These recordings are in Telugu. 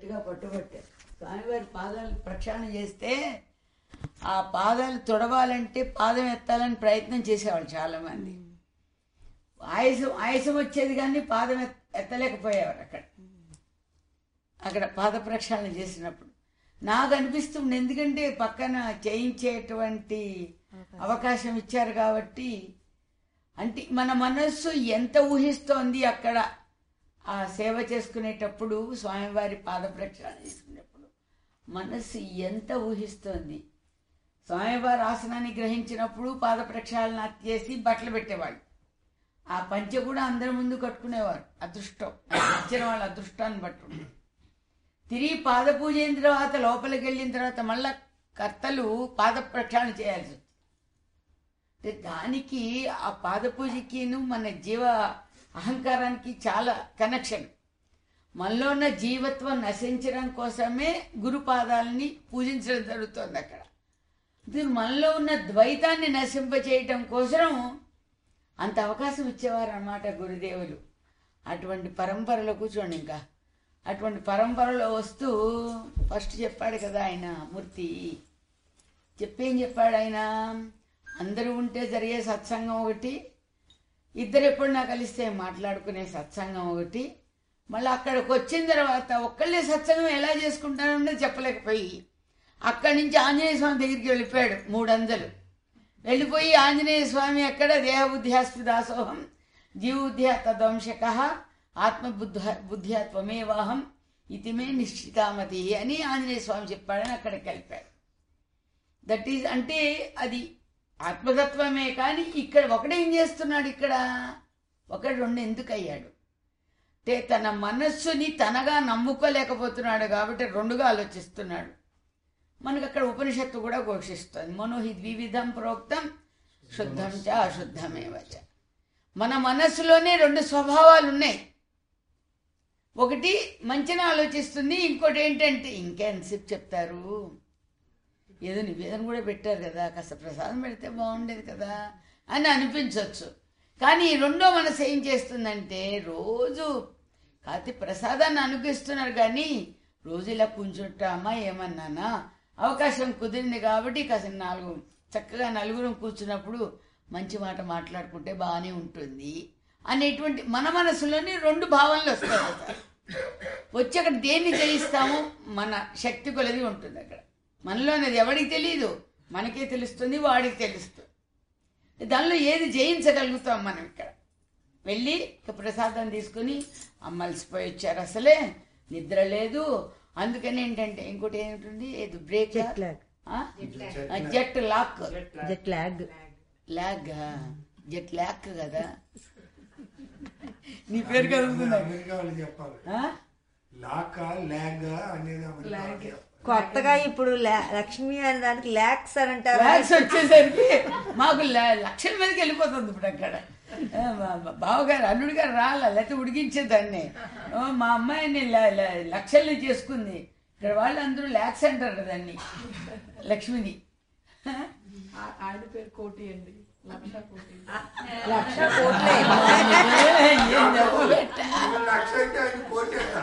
గట్టిగా పట్టుబట్టారు స్వామివారి పాదాలు ప్రక్షాళన చేస్తే ఆ పాదాలు తొడవాలంటే పాదం ఎత్తాలని ప్రయత్నం చేసేవాళ్ళు చాలా మంది ఆయాసం ఆయాసం వచ్చేది కానీ పాదం ఎత్- ఎత్తలేకపోయేవారు అక్కడ అక్కడ పాద ప్రక్షాళన చేసినప్పుడు నాకు అనిపిస్తుంది ఎందుకంటే పక్కన చేయించేటువంటి అవకాశం ఇచ్చారు కాబట్టి అంటే మన మనస్సు ఎంత ఊహిస్తోంది అక్కడ ఆ సేవ చేసుకునేటప్పుడు స్వామివారి పాద ప్రక్షాళన చేసుకునేటప్పుడు మనస్సు ఎంత ఊహిస్తోంది స్వామివారి ఆసనాన్ని గ్రహించినప్పుడు పాద ప్రక్షాళన చేసి బట్టలు పెట్టేవాళ్ళు ఆ పంచె కూడా అందరి ముందు కట్టుకునేవారు అదృష్టం అది ఇచ్చిన వాళ్ళ అదృష్టాన్ని బట్టి ఉంది. తిరిగి పాద పూజ అయిన తర్వాత లోపలికి వెళ్ళిన తర్వాత మళ్ళా కర్తలు పాద ప్రక్షాళన చేయాల్సి వచ్చింది అంటే దానికి ఆ పాద పూజకిను మన జీవ అహంకారానికి చాలా కనెక్షన్ మనలో ఉన్న జీవత్వం నశించడం కోసమే గురుపాదాలని పూజించడం జరుగుతుంది అక్కడ ఇది మనలో ఉన్న ద్వైతాన్ని నశింపచేయటం కోసం అంత అవకాశం ఇచ్చేవారు అన్నమాట గురుదేవులు అటువంటి పరంపరలో కూర్చోండి ఇంకా అటువంటి పరంపరలో వస్తూ ఫస్ట్ చెప్పాడు కదా ఆయన మూర్తి చెప్పేం చెప్పాడు ఆయన అందరూ ఉంటే జరిగే సత్సంగం ఒకటి ఇద్దరు ఎప్పుడన్నా కలిస్తే మాట్లాడుకునే సత్సంగం ఒకటి మళ్ళీ అక్కడికి వచ్చిన తర్వాత ఒక్కళ్ళే సత్సంగం ఎలా చేసుకుంటానో చెప్పలేకపోయి అక్కడి నుంచి ఆంజనేయ స్వామి దగ్గరికి వెళ్ళిపోయాడు మూడందలు వెళ్ళిపోయి ఆంజనేయ స్వామి ఎక్కడ దేహబుద్ధ్యాస్తి దాసోహం జీవబుద్ధ్యా తద్వంశక ఆత్మబుద్ధ బుద్ధ్యా త్వమేవాహం ఇతిమే నిశ్చితామతి అని ఆంజనేయ స్వామి చెప్పాడని అక్కడికి వెళ్ళిపోయాడు దట్ ఈజ్ అంటే అది ఆత్మతత్వమే కానీ ఇక్కడ ఒకడేం చేస్తున్నాడు ఇక్కడ ఒకడు రెండు ఎందుకు అయ్యాడు అంటే తన మనస్సుని తనగా నమ్ముకోలేకపోతున్నాడు కాబట్టి రెండుగా ఆలోచిస్తున్నాడు మనకు అక్కడ ఉపనిషత్తు కూడా ఘోషిస్తుంది మనోహి ద్వివిధం ప్రోక్తం శుద్ధం చ అశుద్ధమేవ చ మన మనస్సులోనే రెండు స్వభావాలు ఉన్నాయి ఒకటి మంచిని ఆలోచిస్తుంది ఇంకోటి ఏంటంటే ఇంకెంతసేపు చెప్తారు ఏదో నివేదన కూడా పెట్టారు కదా కాస్త ప్రసాదం పెడితే బాగుండేది కదా అని అనిపించవచ్చు కానీ ఈ రెండో మనసు ఏం చేస్తుందంటే రోజు కాతి ప్రసాదాన్ని అనుగ్రహిస్తున్నారు కానీ రోజు ఇలా కూర్చుంటామా ఏమన్నానా అవకాశం కుదిరింది కాబట్టి కాస్త నాలుగు చక్కగా నలుగురం కూర్చున్నప్పుడు మంచి మాట మాట్లాడుకుంటే బాగానే ఉంటుంది అనేటువంటి మన మనసులోని రెండు భావనలు వస్తాయి అక్కడ. వచ్చి అక్కడ దేన్ని జయిస్తామో మన శక్తి కొలది ఉంటుంది అక్కడ మనలోనేది ఎవడికి తెలియదు మనకే తెలుస్తుంది వాడికి తెలుస్తుంది దానిలో ఏది జయించగలుగుతాం మనం ఇక్కడ వెళ్ళి ఇక ప్రసాదం తీసుకుని అమ్మలిసిపోయి వచ్చారు అసలే నిద్ర లేదు అందుకని ఏంటంటే ఇంకోటి ఏంటండి ఏది break Jet lag. Jet lag jet lag lag jet lag కదా నీ పేరు కదులుతున్నా అమెరికా వాళ్ళు చెప్పాలి ఆ? లాకా లాగా అనేది అమెరికా వాళ్ళు చెప్పాలి. కొత్తగా ఇప్పుడు లా- లక్ష్మి అనే దానికి లాక్స్ అని అంటారు ల్యాక్స్ వచ్చేసరికి మాకు ల- లక్షల మీదకి వెళ్ళిపోతుంది ఇప్పుడు అక్కడ ఆ, మా- మా బావగారు అల్లుడు గారు రాలా లేకపోతే ఉడికించేదాన్ని ఆ, మా అమ్మాయిని ల- ల- లక్షల్ని చేసుకుంది ఇక్కడ వాళ్ళు అందరూ ల్యాక్స్ అంటారు దాన్ని లక్ష్మిని ఆ- ఆయన పేరు కోటి అండి లక్ష కోటి లక్ష కోట్లే ఏం చెప్పబట్ట? వీళ్ళు లక్ష అయితే ఆయన కోటి అంటారు.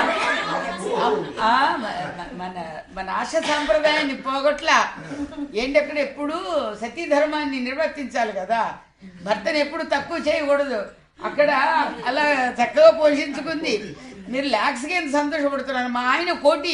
ఆ, మ- మ- మన మన ఆశ సాంప్రదాయాన్ని పోగొట్లా ఏంటి అక్కడ ఎప్పుడు సతీ ధర్మాన్ని నిర్వర్తించాలి కదా భర్తను ఎప్పుడు తక్కువ చేయకూడదు అక్కడ అలా చక్కగా పోషించుకుంది మీరు ల్యాక్స్కి ఎంత సంతోషపడుతున్నారు మా ఆయన కోటి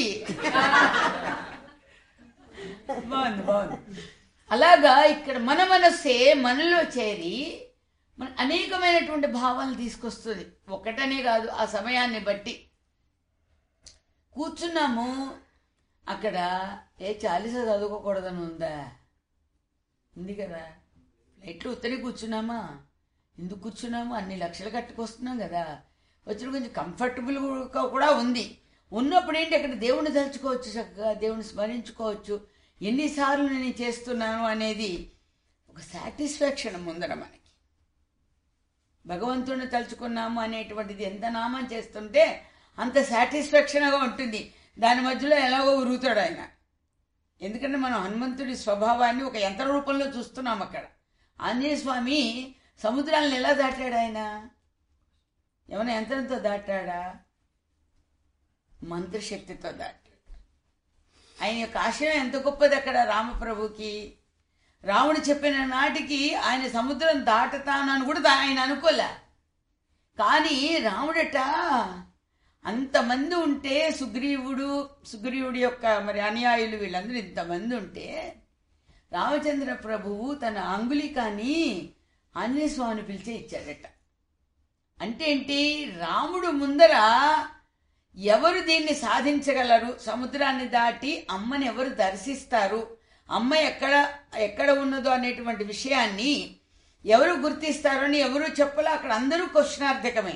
బాగుంది బాగుంది అలాగా ఇక్కడ మన మనస్సే మనలో చేరి మన అనేకమైనటువంటి భావాలు తీసుకొస్తుంది ఒకటనే కాదు ఆ సమయాన్ని బట్టి కూర్చున్నాము అక్కడ ఏ చాలీస చదువుకోకూడదని ఉందా ఉంది కదా ఫ్లైట్లో ఉత్తరే కూర్చున్నామా ఎందుకు కూర్చున్నాము అన్ని లక్షలు కట్టుకొస్తున్నాం కదా వచ్చిన కొంచెం కంఫర్టబుల్ కూడా ఉంది ఉన్నప్పుడు ఏంటి అక్కడ దేవుణ్ణి తలుచుకోవచ్చు చక్కగా దేవుని స్మరించుకోవచ్చు ఎన్నిసార్లు నేను చేస్తున్నాను అనేది ఒక సాటిస్ఫాక్షన్ ముందర మనకి భగవంతుడిని తలుచుకున్నాము అనేటువంటిది ఎంత నామం చేస్తుంటే అంత సాటిస్ఫాక్షన్గా ఉంటుంది దాని మధ్యలో ఎలాగో ఉరుగుతాడు ఆయన ఎందుకంటే మనం హనుమంతుడి స్వభావాన్ని ఒక యంత్ర రూపంలో చూస్తున్నాం అక్కడ ఆంజనేయ స్వామి సముద్రాలను ఎలా దాటాడు ఆయన ఏమైనా యంత్రంతో దాటాడా మంత్రశక్తితో దాటాడు ఆయన యొక్క ఆశయం ఎంత గొప్పది అక్కడ రామప్రభుకి రాముడు చెప్పిన నాటికి ఆయన సముద్రం దాటుతానని కూడా దా- ఆయన అనుకోలే కానీ రాముడట అంతమంది ఉంటే సుగ్రీవుడు సుగ్రీవుడి యొక్క మరి అనుయాయులు వీళ్ళందరూ ఇంతమంది ఉంటే రామచంద్ర ప్రభువు తన అంగుళికాని ఆంజనేయ స్వామిని పిలిచే ఇచ్చాడట అంటే ఏంటి రాముడు ముందర ఎవరు దీన్ని సాధించగలరు సముద్రాన్ని దాటి అమ్మని ఎవరు దర్శిస్తారు అమ్మ ఎక్కడ ఎక్కడ ఉన్నదో అనేటువంటి విషయాన్ని ఎవరు గుర్తిస్తారు అని ఎవరు చెప్పలే అక్కడ అందరూ క్వశ్చనార్థకమే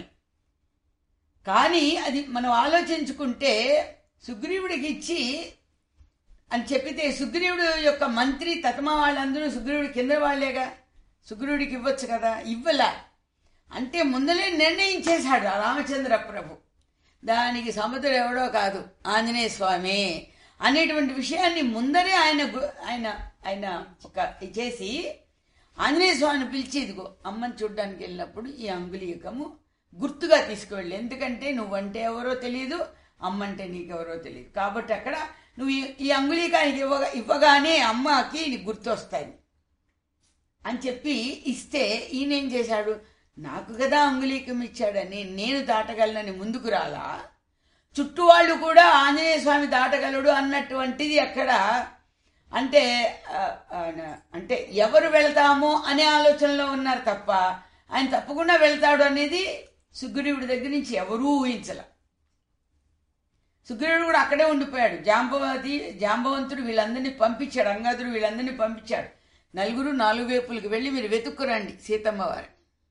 కానీ అది మనం ఆలోచించుకుంటే సుగ్రీవుడికి ఇచ్చి అని చెప్పితే సుగ్రీవుడు యొక్క మంత్రి తతమా వాళ్ళందరూ సుగ్రీవుడి కింద వాళ్ళేగా సుగ్రీవుడికి ఇవ్వచ్చు కదా ఇవ్వలా అంటే ముందలే నిర్ణయించేశాడు ఆ రామచంద్ర ప్రభు దానికి సముద్రం ఎవడో కాదు ఆంజనేయ స్వామి అనేటువంటి విషయాన్ని ముందరే ఆయన గు- ఆయన ఆయన ఒక ఇది చేసి ఆంజనేయ స్వామిని పిలిచి ఇదిగో అమ్మని చూడ్డానికి వెళ్ళినప్పుడు ఈ అంగుళీకము గుర్తుగా తీసుకువెళ్ళి ఎందుకంటే నువ్వంటే ఎవరో తెలియదు అమ్మంటే నీకెవరో తెలియదు కాబట్టి అక్కడ నువ్వు ఈ- ఈ అంగుళీకానికి ఇవ్వగా ఇవ్వగానే అమ్మకి నీకు గుర్తు వస్తాయి అని చెప్పి ఇస్తే ఈయన ఏం చేశాడు నాకు కదా అంగుళీకం ఇచ్చాడని నేను దాటగలనని ముందుకు రాలా చుట్టూ వాళ్ళు కూడా ఆంజనేయ స్వామి దాటగలడు అన్నటువంటిది అక్కడ అంటే ఆ, ఆయన అంటే ఎవరు వెళ్తామో అనే ఆలోచనలో ఉన్నారు తప్ప ఆయన తప్పకుండా వెళ్తాడు అనేది సుగ్రీవుడి దగ్గర నుంచి ఎవరూ ఊహించల సుగ్రీవుడు కూడా అక్కడే ఉండిపోయాడు జాంబవతి జాంబవంతుడు వీళ్ళందరినీ పంపించాడు అంగాదుడు వీళ్ళందరినీ పంపించాడు నలుగురు నాలుగు వైపులకి వెళ్ళి మీరు వెతుక్కురండి సీతమ్మ వారిని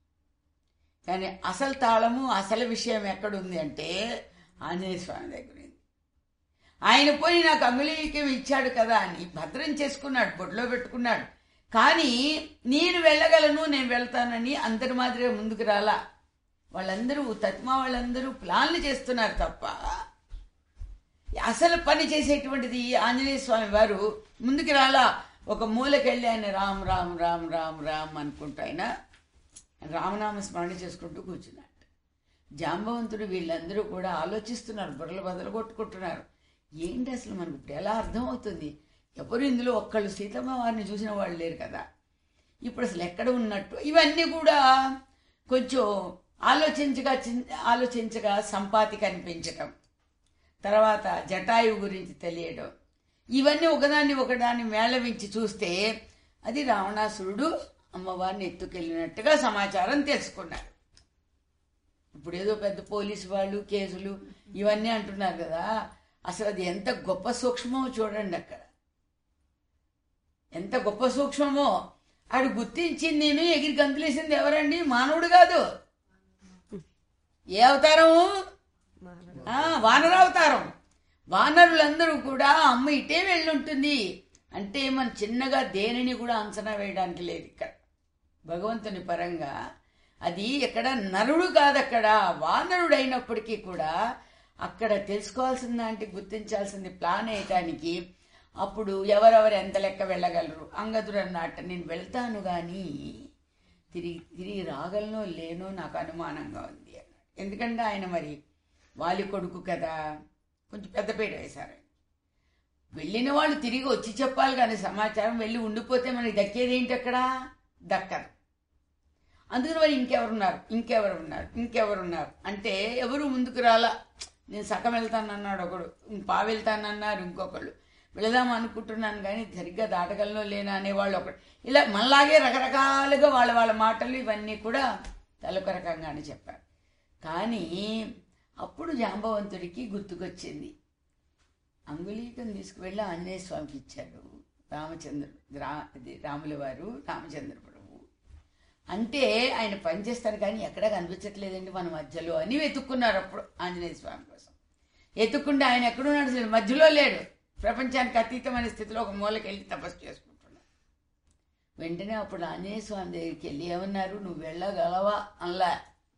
కానీ అసలు తాళము అసలు విషయం ఎక్కడుంది అంటే ఆంజనేయ స్వామి దగ్గర ఉంది ఆయన పోయి నాకు అంగుళీకం ఇచ్చాడు కదా అని భద్రం చేసుకున్నాడు బొడ్లో పెట్టుకున్నాడు కానీ నేను వెళ్ళగలను నేను వెళ్తానని అందరి మాదిరే ముందుకు రాలా వాళ్ళందరూ తత్మా వాళ్ళందరూ ప్లాన్లు చేస్తున్నారు తప్ప అసలు పని చేసేటువంటిది ఆంజనేయ స్వామి వారు ముందుకు రాలా ఒక మూలకెళ్ళి ఆయన రామ్ రామ్ రామ్ రామ్ రామ్ అనుకుంటూ ఆయన రామనామ స్మరణ చేసుకుంటూ కూర్చున్నాడు జాంబవంతుడు వీళ్ళందరూ కూడా ఆలోచిస్తున్నారు బుర్రలు బదలు కొట్టుకుంటున్నారు ఏంటి అసలు మనకు ఇప్పుడు ఎలా అర్థమవుతుంది ఎవరు ఇందులో ఒక్కళ్ళు సీతమ్మ వారిని చూసిన వాళ్ళు లేరు కదా ఇప్పుడు అసలు ఎక్కడ ఉన్నట్టు ఇవన్నీ కూడా కొంచెం ఆలోచించగా చిన్- ఆలోచించగా సంపాతి కనిపించటం తర్వాత జటాయువు గురించి తెలియడం ఇవన్నీ ఒకదాన్ని ఒకదాన్ని మేళవించి చూస్తే అది రావణాసురుడు అమ్మవారిని ఎత్తుకెళ్ళినట్టుగా సమాచారం తెలుసుకున్నారు ఇప్పుడు ఏదో పెద్ద పోలీసు వాళ్ళు కేసులు ఇవన్నీ అంటున్నారు కదా అసలు అది ఎంత గొప్ప సూక్ష్మమో చూడండి అక్కడ ఎంత గొప్ప సూక్ష్మమో ఆడు గుర్తించింది నేను ఎగిరి గంతులేసింది ఎవరండి మానవుడు కాదు ఏ అవతారము ఆ, వానరావతారం వానరులందరూ కూడా అమ్మ ఇటే వెళ్ళుంటుంది అంటే మనం చిన్నగా దేనిని కూడా అంచనా వేయడానికి లేదు ఇక్కడ భగవంతుని పరంగా అది ఎక్కడ నరుడు కాదు అక్కడ వానరుడు అయినప్పటికీ కూడా అక్కడ తెలుసుకోవాల్సిన దాంటి గుర్తించాల్సింది ప్లాన్ వేయటానికి అప్పుడు ఎవరెవరు ఎంత లెక్క వెళ్ళగలరు అంగదుడు అన్నట్ట నేను వెళ్తాను కానీ తిరిగి తిరిగి రాగలనో లేనో నాకు అనుమానంగా ఉంది అన్నాడు ఎందుకంటే ఆయన మరి వాలి కొడుకు కదా కొంచెం పెద్దపీట వేశారు ఆయన. వెళ్ళిన వాళ్ళు తిరిగి వచ్చి చెప్పాలి కానీ సమాచారం వెళ్ళి ఉండిపోతే మనకి దక్కేది ఏంటి అక్కడ దక్కదు అందుకని మరి ఇంకెవరున్నారు ఇంకెవరు ఉన్నారు ఇంకెవరు ఉన్నారు అంటే ఎవరు ముందుకు రాలా నేను సగం వెళ్తానన్నాడు ఒకడు పా వెళ్తానన్నారు ఇంకొకళ్ళు వెళదాం అనుకుంటున్నాను కానీ సరిగ్గా దాటగలను లేనా అనేవాళ్ళు ఒకడు ఇలా మనలాగే రకరకాలుగా వాళ్ళ వాళ్ళ మాటలు ఇవన్నీ కూడా తలొక రకంగానే చెప్పారు కానీ అప్పుడు జాంబవంతుడికి గుర్తుకొచ్చింది అంగుళీకం తీసుకువెళ్ళి ఆంజనేయ స్వామికి ఇచ్చాడు రామచంద్రుడు రా ఇది రాముల వారు రామచంద్ర ప్రభు అంటే ఆయన పనిచేస్తారు కానీ ఎక్కడా కనిపించట్లేదండి మన మధ్యలో అని వెతుక్కున్నారు అప్పుడు ఆంజనేయ స్వామి కోసం ఎత్తుకుంటే ఆయన ఎక్కడున్నాడు అసలు మధ్యలో లేడు ప్రపంచానికి అతీతమైన స్థితిలో ఒక మూలకి వెళ్ళి తపస్సు చేసుకుంటున్నాడు వెంటనే అప్పుడు ఆంజనేయ స్వామి దగ్గరికి వెళ్ళి ఏమన్నారు నువ్వు వెళ్ళగలవా అనలా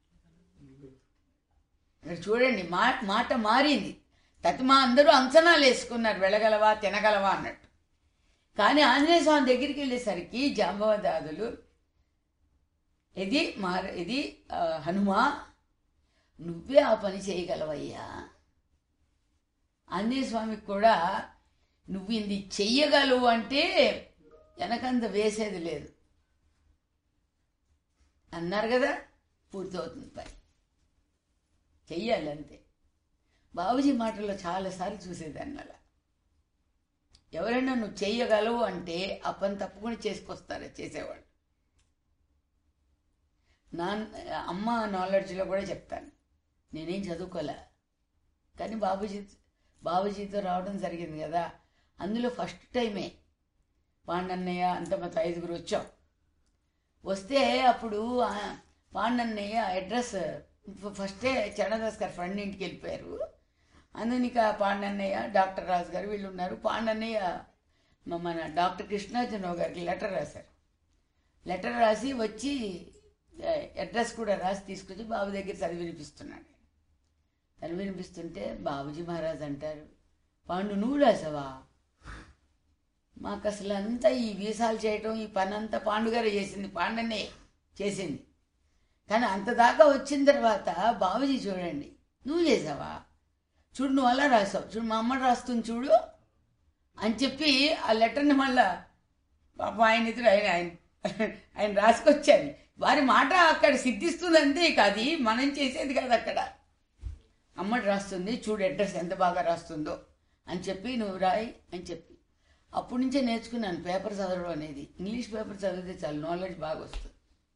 ఇక్కడ చూడండి మా మాట మారింది తత్మా అందరూ అంచనాలు వేసుకున్నారు వెళ్ళగలవా తినగలవా అన్నట్టు కానీ ఆంజనేయ స్వామి దగ్గరికి వెళ్ళేసరికి జాంబవదాదులు ఇది మార ఇది ఆ, హనుమా నువ్వే ఆ పని చేయగలవయ్యా ఆంజనేయ స్వామికి కూడా నువ్వు ఇది చెయ్యగలవు అంటే వెనకంత వేసేది లేదు అన్నారు కదా పూర్తవుతుంది పని చెయ్యాలి అంతే బాబుజీ మాటల్లో చాలాసార్లు చూసేదాన్ని అలా ఎవరైనా నువ్వు చెయ్యగలవు అంటే ఆ పని తప్పకుండా చేసుకొస్తారా చేసేవాళ్ళు నా అమ్మ నాలెడ్జ్లో కూడా చెప్తాను నేనేం చదువుకోలే కానీ బాబుజీ బాబుజీతో రావడం జరిగింది కదా అందులో ఫస్ట్ టైమే పాండన్నయ్య అంత మొత్తం ఐదుగురు వచ్చాం వస్తే అప్పుడు ఆ పాండన్నయ్య అడ్రస్ ఫస్టే చరణదాస్ గారు ఫ్రెండ్ ఇంటికి వెళ్ళిపోయారు అందుకని ఇక పాండన్నయ్య డాక్టర్ రాజు గారు వీళ్ళు ఉన్నారు పాండన్నయ్య మ- మన డాక్టర్ కృష్ణార్జునరావు గారికి లెటర్ రాశారు లెటర్ రాసి వచ్చి ఆ, అడ్రస్ కూడా రాసి తీసుకొచ్చి బాబు దగ్గర చదివి వినిపిస్తున్నాడు చదివి వినిపిస్తుంటే బాబుజీ మహారాజ్ అంటారు పాండు నువ్వు రాసావా మాకు అసలు అంతా ఈ వీసాలు చేయటం ఈ పని అంతా పాండుగారే చేసింది పాండనే చేసింది కానీ అంత దాకా వచ్చిన తర్వాత బాబుజీ చూడండి నువ్వు చేసావా చూడు నువ్వు అలా రాసావు చూడు మా అమ్మ రాస్తుంది చూడు అని చెప్పి ఆ లెటర్ని మళ్ళా పాపం ఆయన ఇద్దరు ఆయన ఆయన ఆయన రాసుకొచ్చాను వారి మాట అక్కడ సిద్ధిస్తుంది అంతే ఇక అది మనం చేసేది కాదు అక్కడ అమ్మటి రాస్తుంది చూడు అడ్రస్ ఎంత బాగా రాస్తుందో అని చెప్పి నువ్వు రాయి అని చెప్పి అప్పటి నుంచే నేర్చుకున్నాను పేపర్ చదవడం అనేది ఇంగ్లీష్ పేపర్ చదివితే చాలు నాలెడ్జ్ బాగా వస్తుంది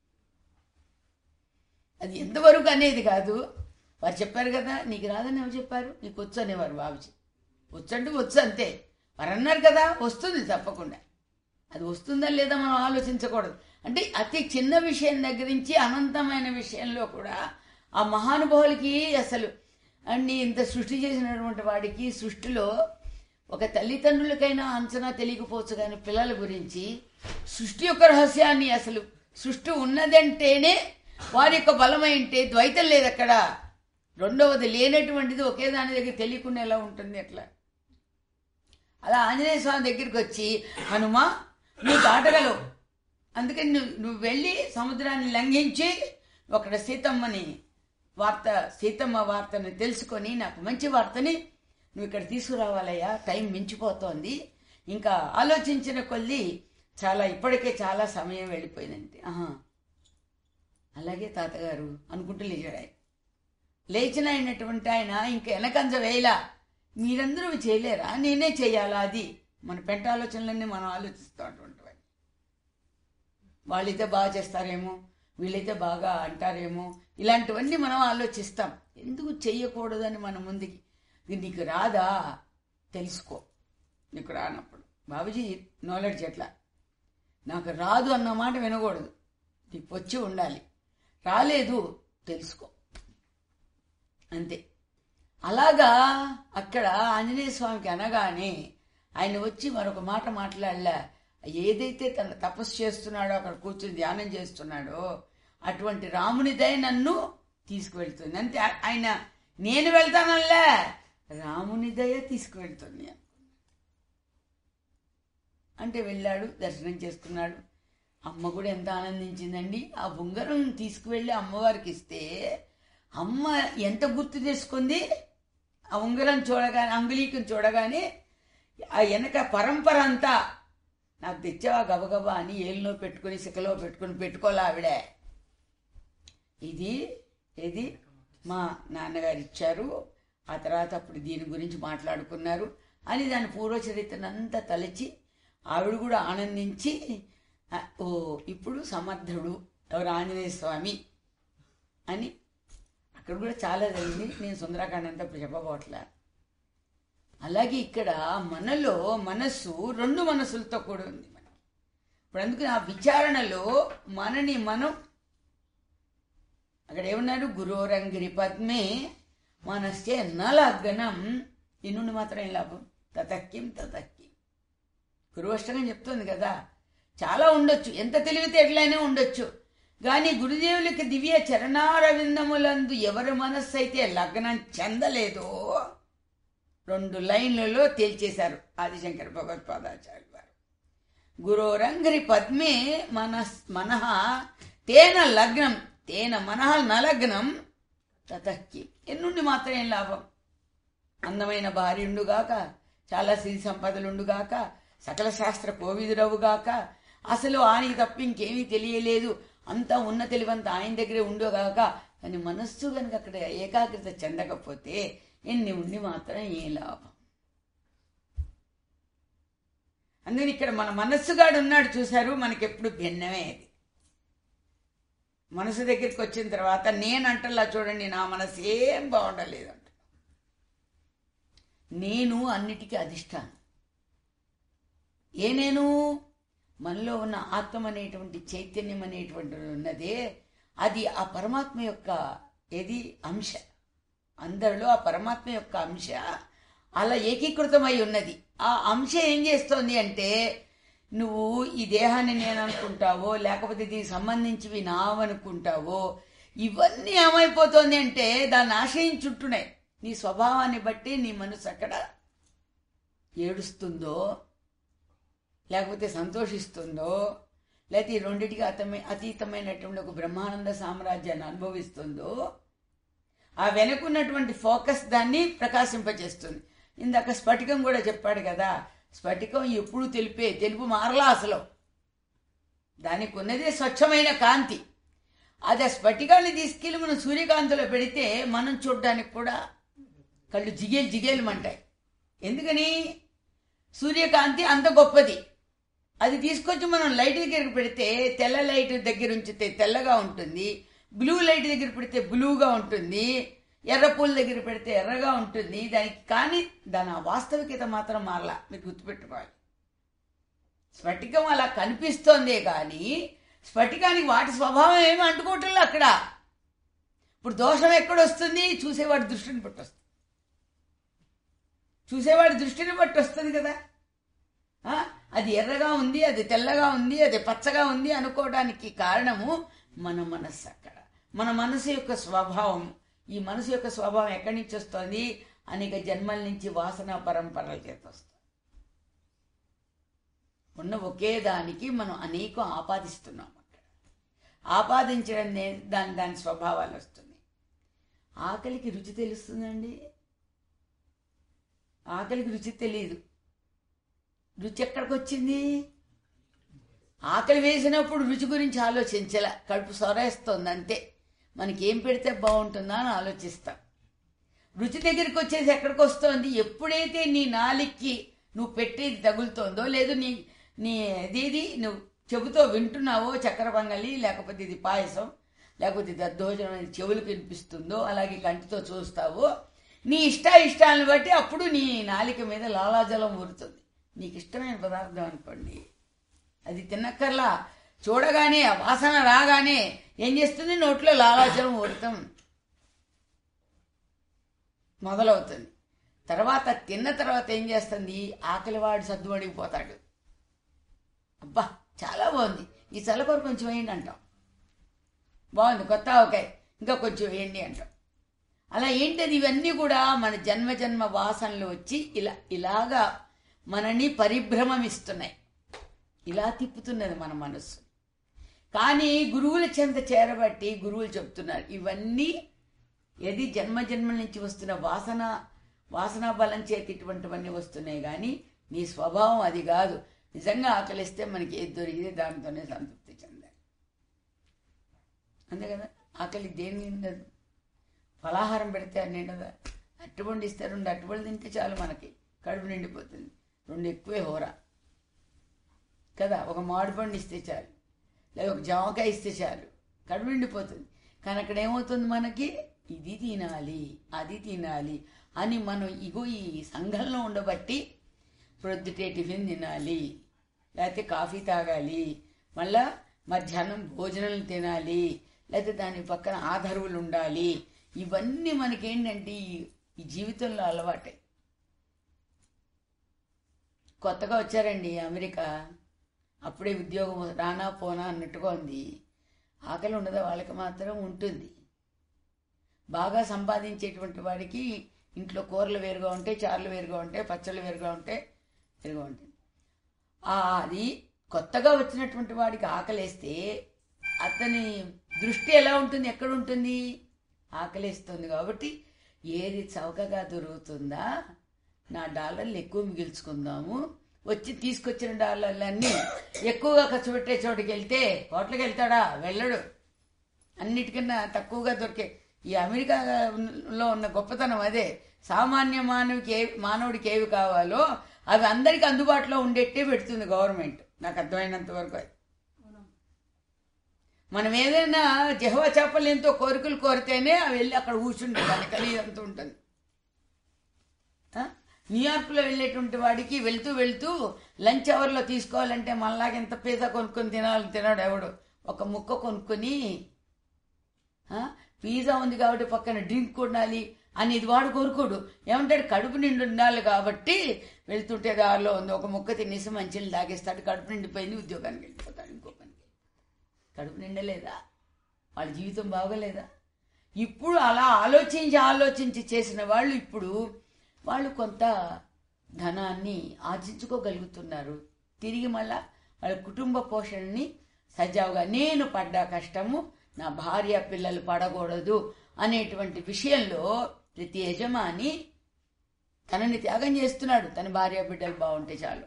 అది ఎంతవరకు అనేది కాదు వారు చెప్పారు కదా నీకు రాదని ఎవరు చెప్పారు నీకు వచ్చు అనేవారు బాబుజీ వచ్చు అంటే వచ్చు అంతే వారు అన్నారు కదా వస్తుంది తప్పకుండా అది వస్తుందా లేదా మనం ఆలోచించకూడదు అంటే అతి చిన్న విషయం దగ్గర నుంచి అనంతమైన విషయంలో కూడా ఆ మహానుభావులకి అసలు అన్ని ఇంత సృష్టి చేసినటువంటి వాడికి సృష్టిలో ఒక తల్లిదండ్రులకైనా అంచనా తెలియకపోవచ్చు కానీ పిల్లల గురించి సృష్టి యొక్క రహస్యాన్ని అసలు సృష్టి ఉన్నదంటేనే వారి యొక్క బలమైంటే ద్వైతం లేదు అక్కడ రెండవది లేనటువంటిది ఒకే దాని దగ్గర తెలియకుండా ఎలా ఉంటుంది అట్లా అలా ఆంజనేయ స్వామి దగ్గరికి వచ్చి హనుమా నువ్వు దాటగలవు అందుకని నువ్వు నువ్వు వెళ్ళి సముద్రాన్ని లంఘించి అక్కడ సీతమ్మని వార్త సీతమ్మ వార్తని తెలుసుకొని నాకు మంచి వార్తని నువ్వు ఇక్కడ తీసుకురావాలయ్యా టైం మించిపోతోంది ఇంకా ఆలోచించిన కొద్దీ చాలా ఇప్పటికే చాలా సమయం వెళ్ళిపోయిందంటే ఆహా అలాగే తాతగారు అనుకుంటూ లేచాడు ఆయన లేచిన అయినటువంటి ఆయన ఇంక వెనకంజ వేయలా మీరందరూ చేయలేరా నేనే చేయాలా అది మన పెంట ఆలోచనలన్నీ మనం ఆలోచిస్తూ అటువంటి వాళ్ళైతే బాగా చేస్తారేమో వీళ్ళైతే బాగా అంటారేమో ఇలాంటివన్నీ మనం ఆలోచిస్తాం ఎందుకు చెయ్యకూడదని మన ముందుకి ఇది నీకు రాదా తెలుసుకో నీకు రానప్పుడు బాబుజీ నాలెడ్జ్ ఎట్లా నాకు రాదు అన్న మాట వినకూడదు నీకు వచ్చి ఉండాలి రాలేదు తెలుసుకో అంతే అలాగా అక్కడ ఆంజనేయ స్వామికి అనగానే ఆయన వచ్చి మరొక మాట మాట్లాడలే ఏదైతే తన తపస్సు చేస్తున్నాడో అక్కడ కూర్చుని ధ్యానం చేస్తున్నాడో అటువంటి రామునిదై నన్ను తీసుకువెళ్తుంది అంతే ఆ- ఆయన నేను వెళ్తానల్లా రామునిదయ తీసుకువెళ్తుంది అంటే వెళ్ళాడు దర్శనం చేసుకున్నాడు అమ్మ కూడా ఎంత ఆనందించిందండి ఆ ఉంగరం తీసుకువెళ్ళి అమ్మవారికి ఇస్తే అమ్మ ఎంత గుర్తు చేసుకుంది ఆ ఉంగరం చూడగానే అంగుళీకం చూడగానే ఆ వెనక పరంపర అంతా నాకు తెచ్చావా గబగబా అని ఏళ్ళలో పెట్టుకుని సికలో పెట్టుకుని పెట్టుకోలే ఆవిడే ఇది ఇది మా నాన్నగారు ఇచ్చారు ఆ తర్వాత అప్పుడు దీని గురించి మాట్లాడుకున్నారు అని దాని పూర్వచరిత్రనంతా తలచి ఆవిడ కూడా ఆనందించి "ఆ, ఓ ఇప్పుడు సమర్థుడు ఎవరు ఆంజనేయ స్వామి అని అక్కడ కూడా చాలా జరిగింది నేను సుందరాకాండ అంతా ఇప్పుడు చెప్పబోట్లే అలాగే ఇక్కడ మనలో మనస్సు రెండు మనసులతో కూడి ఉంది మనకి ఇప్పుడు అందుకని ఆ విచారణలో మనని మనం అక్కడ ఏమన్నారు గురోరంగిరి పద్మే మనస్సే నలగ్నం ఈ నుండి మాత్రం ఏం లాభం తతక్కిం తతక్కిం గురువష్టకం చెప్తుంది కదా చాలా ఉండొచ్చు ఎంత తెలివితేటలైనా ఉండొచ్చు కానీ గురుదేవులకి దివ్య చరణారవిందములందు ఎవరి మనస్సు అయితే లగ్నం చెందలేదో రెండు లైన్లలో తేల్చేశారు ఆదిశంకర భగవత్పాదాచార్య వారు గురోరంగరి పద్మే మనస్ మనః తేన లగ్నం తేన మనః నలగ్నం తతక్కి ఎన్నుండి మాత్రం ఏం లాభం అందమైన భార్యుండుగాక చాలా సిరి సంపదలుండుగాక సకల శాస్త్ర కోవిదురవుగాక అసలు ఆయనకి తప్ప ఇంకేమీ తెలియలేదు అంతా ఉన్న తెలివంతా ఆయన దగ్గరే ఉండుగాక కానీ మనస్సు కనుక అక్కడ ఏకాగ్రత చెందకపోతే ఎన్ని ఉండి మాత్రం ఏ లాభం అందుకని ఇక్కడ మన మనస్సుగాడు ఉన్నాడు చూశారు మనకెప్పుడు భిన్నమే అది మనసు దగ్గరికి వచ్చిన తర్వాత నేనంటలా చూడండి నా మనసు ఏం బాగుండలేదు అంట నేను అన్నిటికీ అధిష్టానం ఏ నేను మనలో ఉన్న ఆత్మ అనేటువంటి చైతన్యం అనేటువంటి ఉన్నదే అది ఆ పరమాత్మ యొక్క ఏది అంశ అందరిలో ఆ పరమాత్మ యొక్క అంశ అలా ఏకీకృతమై ఉన్నది ఆ అంశ ఏం చేస్తోంది అంటే నువ్వు ఈ దేహాన్ని నేను అనుకుంటావో లేకపోతే దీనికి సంబంధించివి నావనుకుంటావో ఇవన్నీ ఏమైపోతుంది అంటే దాన్ని ఆశ్రయించుంటున్నాయి నీ స్వభావాన్ని బట్టి నీ మనసు అక్కడ ఏడుస్తుందో లేకపోతే సంతోషిస్తుందో లేకపోతే ఈ రెండింటికి అతమే అతీతమైనటువంటి ఒక బ్రహ్మానంద సామ్రాజ్యాన్ని అనుభవిస్తుందో ఆ వెనుకున్నటువంటి ఫోకస్ దాన్ని ప్రకాశింపజేస్తుంది ఇందాక స్ఫటికం కూడా చెప్పాడు కదా స్ఫటికం ఎప్పుడు తెలిపే తెలుపు మారలా అసలు దానికి ఉన్నదే స్వచ్ఛమైన కాంతి అది ఆ స్ఫటికాన్ని తీసుకెళ్ళి మనం సూర్యకాంతిలో పెడితే మనం చూడడానికి కూడా కళ్ళు జిగేలు జిగేలుమంటాయి ఎందుకని సూర్యకాంతి అంత గొప్పది అది తీసుకొచ్చి మనం లైట్ దగ్గరికి పెడితే తెల్ల లైట్ దగ్గర ఉంచితే తెల్లగా ఉంటుంది బ్లూ లైట్ దగ్గర పెడితే బ్లూగా ఉంటుంది ఎర్ర పూల దగ్గర పెడితే ఎర్రగా ఉంటుంది దానికి కానీ దాని ఆ వాస్తవికత మాత్రం మారలా మీరు గుర్తుపెట్టుకోవాలి స్ఫటికం అలా కనిపిస్తోందే కానీ స్ఫటికానికి వాటి స్వభావం ఏమి అంటుకోవట్లేదు అక్కడ ఇప్పుడు దోషం ఎక్కడొస్తుంది చూసేవాడి దృష్టిని బట్టి వస్తుంది చూసేవాడి దృష్టిని బట్టి వస్తుంది కదా ఆ? అది ఎర్రగా ఉంది అది తెల్లగా ఉంది అది పచ్చగా ఉంది అనుకోవడానికి కారణము మన మనస్సు అక్కడ మన మనసు యొక్క స్వభావం ఈ మనసు యొక్క స్వభావం ఎక్కడి నుంచి వస్తుంది అనేక జన్మల నుంచి వాసన పరంపరల చేత వస్తుంది ఉన్న ఒకే దానికి మనం అనేకం ఆపాదిస్తున్నాం అక్కడ ఆపాదించడం నే- దాని దాని స్వభావాలు వస్తుంది ఆకలికి రుచి తెలుస్తుందండి ఆకలికి రుచి తెలియదు రుచి ఎక్కడికి వచ్చింది ఆకలి వేసినప్పుడు రుచి గురించి ఆలోచించలే కడుపు సొరేస్తుంది అంతే మనకి ఏం పెడితే బాగుంటుందా అని ఆలోచిస్తాం రుచి దగ్గరికి వచ్చేసి ఎక్కడికి వస్తుంది ఎప్పుడైతే నీ నాలికి నువ్వు పెట్టేది తగులుతోందో లేదు నీ నీ అదేది నువ్వు చెబుతో వింటున్నావో చక్కెర పొంగలి లేకపోతే ఇది పాయసం లేకపోతే ఇది దద్దోజనం అని చెవులకు వినిపిస్తుందో అలాగే కంటితో చూస్తావో నీ ఇష్ట ఇష్టాలను బట్టి అప్పుడు నీ నాలిక మీద లాలాజలం ఊరుతుంది నీకు ఇష్టమైన పదార్థం అనుకోండి అది తినక్కర్లా చూడగానే ఆ వాసన రాగానే ఏం చేస్తుంది నోట్లో లాలాజలం ఊరుతాం మొదలవుతుంది తర్వాత తిన్న తర్వాత ఏం చేస్తుంది ఆకలివాడు సర్దుమడిగిపోతాడు అబ్బా చాలా బాగుంది ఈ చల్లకూర కొంచెం వేయండి అంటాం బాగుంది కొత్త ఆవకాయ ఇంకా కొంచెం వేయండి అంటాం అలా ఏంటది ఇవన్నీ కూడా మన జన్మ జన్మ వాసనలు వచ్చి ఇలా ఇలాగా మనని పరిభ్రమమిస్తున్నాయి ఇలా తిప్పుతున్నది మన మనస్సు కానీ గురువుల చెంత చేరబట్టి గురువులు చెప్తున్నారు ఇవన్నీ ఏది జన్మ జన్మల నుంచి వస్తున్న వాసన వాసనా బలం చేతి ఇటువంటివన్నీ వస్తున్నాయి కానీ నీ స్వభావం అది కాదు నిజంగా ఆకలిస్తే మనకి ఏది దొరికితే దానితోనే సంతృప్తి చెందాలి అంతే కదా ఆకలి దేని నిండదు ఫలాహారం పెడితే అది నిండదా అట్టుబండి ఇస్తే రెండు అట్టుబడి తింటే చాలు మనకి కడుపు నిండిపోతుంది రెండు ఎక్కువే హోరా కదా ఒక మామిడి పండు ఇస్తే చాలు లేదా ఒక జామకాయ ఇస్తే చాలు కడుపు నిండిపోతుంది కానీ అక్కడ ఏమవుతుంది మనకి ఇది తినాలి అది తినాలి అని మనం ఇగో ఈ సంఘంలో ఉండబట్టి ప్రొద్దుటే టిఫిన్ తినాలి లేకపోతే కాఫీ తాగాలి మళ్ళా మధ్యాహ్నం భోజనం తినాలి లేకపోతే దాని పక్కన ఆధారువులు ఉండాలి ఇవన్నీ మనకేంటంటే ఈ- ఈ జీవితంలో అలవాటే కొత్తగా వచ్చారండి అమెరికా అప్పుడే ఉద్యోగం రానా పోనా అన్నట్టుగా ఉంది ఆకలి ఉండదా వాళ్ళకి మాత్రం ఉంటుంది బాగా సంపాదించేటువంటి వాడికి ఇంట్లో కూరలు వేరుగా ఉంటాయి చారులు వేరుగా ఉంటాయి పచ్చళ్ళు వేరుగా ఉంటాయి వేరుగా ఉంటాయి ఆ అది కొత్తగా వచ్చినటువంటి వాడికి ఆకలేస్తే అతని దృష్టి ఎలా ఉంటుంది ఎక్కడ ఉంటుంది ఆకలేస్తుంది కాబట్టి ఏది చౌకగా దొరుకుతుందా నా డాలర్లు ఎక్కువ మిగిల్చుకుందాము వచ్చి తీసుకొచ్చిన డాలర్లన్నీ ఎక్కువగా ఖర్చు పెట్టే చోటుకి వెళ్తే హోటల్కి వెళ్తాడా వెళ్ళడు అన్నిటికన్నా తక్కువగా దొరికే ఈ అమెరికాలో ఉన్న గొప్పతనం అదే సామాన్య మానవుడికి ఏ మానవుడికి ఏవి కావాలో అవి అందరికీ అందుబాటులో ఉండేట్టే పెడుతుంది గవర్నమెంట్ నాకు అర్థమైనంత వరకు అది మనం ఏదైనా జహ్వ చేపలేంతో కోరికలు కోరితేనే అవి వెళ్ళి అక్కడ కూర్చుంటే దాని కలిగి అంత ఉంటుంది ఆ? న్యూయార్క్లో వెళ్ళేటువంటి వాడికి వెళ్తూ వెళ్తూ లంచ్ అవర్లో తీసుకోవాలంటే మనలాగా ఎంత పిజ్జా కొనుక్కొని తినాలి తినాడు ఎవడు ఒక ముక్క కొనుక్కొని ఆ? పిజ్జా ఉంది కాబట్టి పక్కన డ్రింక్ కొనాలి అని ఇది వాడు కోరుకోడు ఏమంటాడు కడుపు నిండి ఉండాలి కాబట్టి వెళ్తుంటే దారిలో ఉంది ఒక ముక్క తినేసి మంచిని తాగేస్తాడు కడుపు నిండిపోయింది ఉద్యోగానికి వెళ్ళిపోతాడు ఇంకో పనికి కడుపు నిండలేదా వాళ్ళ జీవితం బాగోలేదా ఇప్పుడు అలా ఆలోచించి ఆలోచించి చేసిన వాళ్ళు ఇప్పుడు వాళ్ళు కొంత ధనాన్ని ఆర్జించుకోగలుగుతున్నారు తిరిగి మళ్ళా వాళ్ళ కుటుంబ పోషణని సజావుగా నేను పడ్డ కష్టము నా భార్య పిల్లలు పడకూడదు అనేటువంటి విషయంలో ప్రతి యజమాని తనని త్యాగం చేస్తున్నాడు తన భార్య బిడ్డలు బాగుంటే చాలు